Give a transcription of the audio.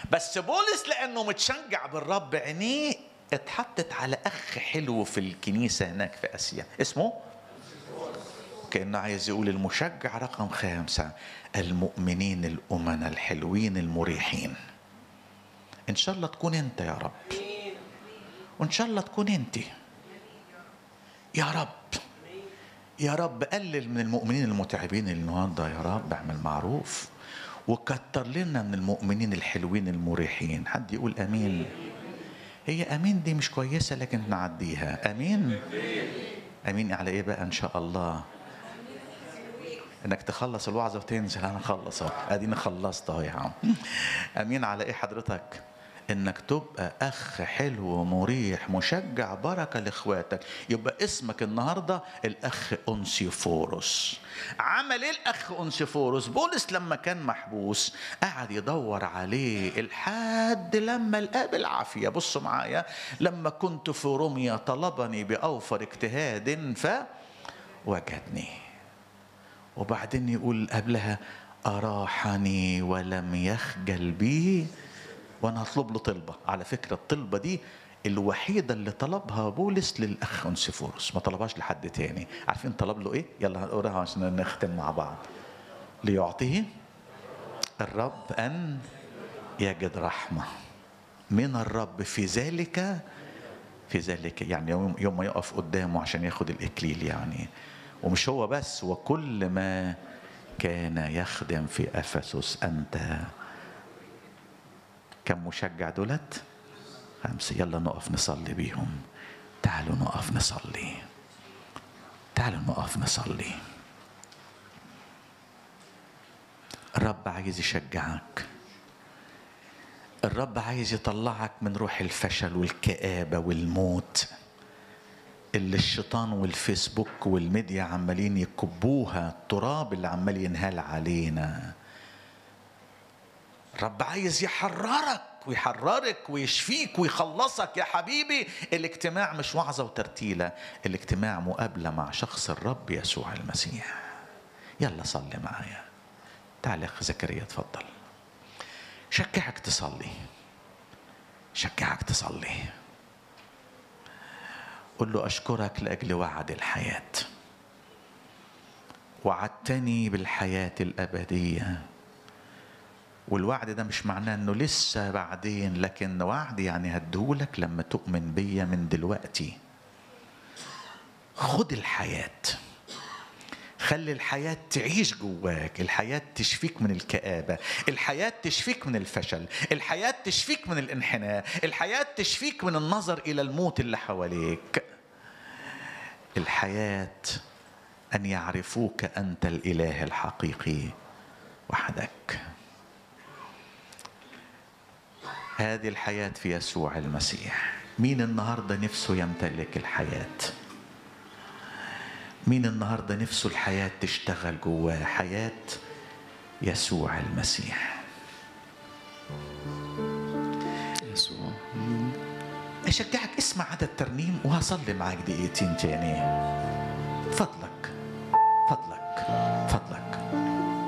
بس بولس لانه متشجع بالرب عينيه اتحطت على اخ حلو في الكنيسه هناك في اسيا اسمه كانه عايز يقول المشجع رقم خمسه المؤمنين الامنا الحلوين المريحين ان شاء الله تكون انت يا رب وان شاء الله تكون انت يا رب يا رب قلل من المؤمنين المتعبين النهارده يا رب اعمل معروف وكتر لنا من المؤمنين الحلوين المريحين حد يقول امين هي امين دي مش كويسه لكن نعديها امين امين على ايه بقى ان شاء الله انك تخلص الوعظه وتنزل انا خلص اهو اديني خلصت اهو يا عم امين على ايه حضرتك انك تبقى اخ حلو مريح مشجع بركه لاخواتك يبقى اسمك النهارده الاخ انسيفوروس عمل ايه الاخ انسيفوروس بولس لما كان محبوس قعد يدور عليه لحد لما لقاه بالعافيه بصوا معايا لما كنت في روميا طلبني باوفر اجتهاد فوجدني وبعدين يقول قبلها أراحني ولم يخجل بي وأنا هطلب له طلبة على فكرة الطلبة دي الوحيدة اللي طلبها بولس للأخ أنسيفوروس ما طلبهاش لحد تاني عارفين طلب له إيه؟ يلا هنقراها عشان نختم مع بعض ليعطيه الرب أن يجد رحمة من الرب في ذلك في ذلك يعني يوم, يوم ما يقف قدامه عشان ياخد الإكليل يعني ومش هو بس وكل ما كان يخدم في افسس انت كم مشجع دولت خمسه يلا نقف نصلي بيهم تعالوا نقف نصلي تعالوا نقف نصلي الرب عايز يشجعك الرب عايز يطلعك من روح الفشل والكآبة والموت اللي الشيطان والفيسبوك والميديا عمالين يكبوها التراب اللي عمال ينهال علينا رب عايز يحررك ويحررك ويشفيك ويخلصك يا حبيبي الاجتماع مش وعظة وترتيلة الاجتماع مقابلة مع شخص الرب يسوع المسيح يلا صلي معايا تعال يا اخ زكريا اتفضل شجعك تصلي شجعك تصلي قل له أشكرك لأجل وعد الحياة وعدتني بالحياة الأبدية والوعد ده مش معناه انه لسه بعدين لكن وعد يعني هديهولك لما تؤمن بيا من دلوقتي خد الحياة خلي الحياة تعيش جواك الحياة تشفيك من الكآبة الحياة تشفيك من الفشل الحياة تشفيك من الانحناء الحياة تشفيك من النظر إلى الموت اللي حواليك الحياة أن يعرفوك أنت الإله الحقيقي وحدك هذه الحياة في يسوع المسيح مين النهاردة نفسه يمتلك الحياة مين النهاردة نفسه الحياة تشتغل جواه حياة يسوع المسيح يسوع أشجعك اسمع عدد ترنيم وهصلي معاك دقيقتين تاني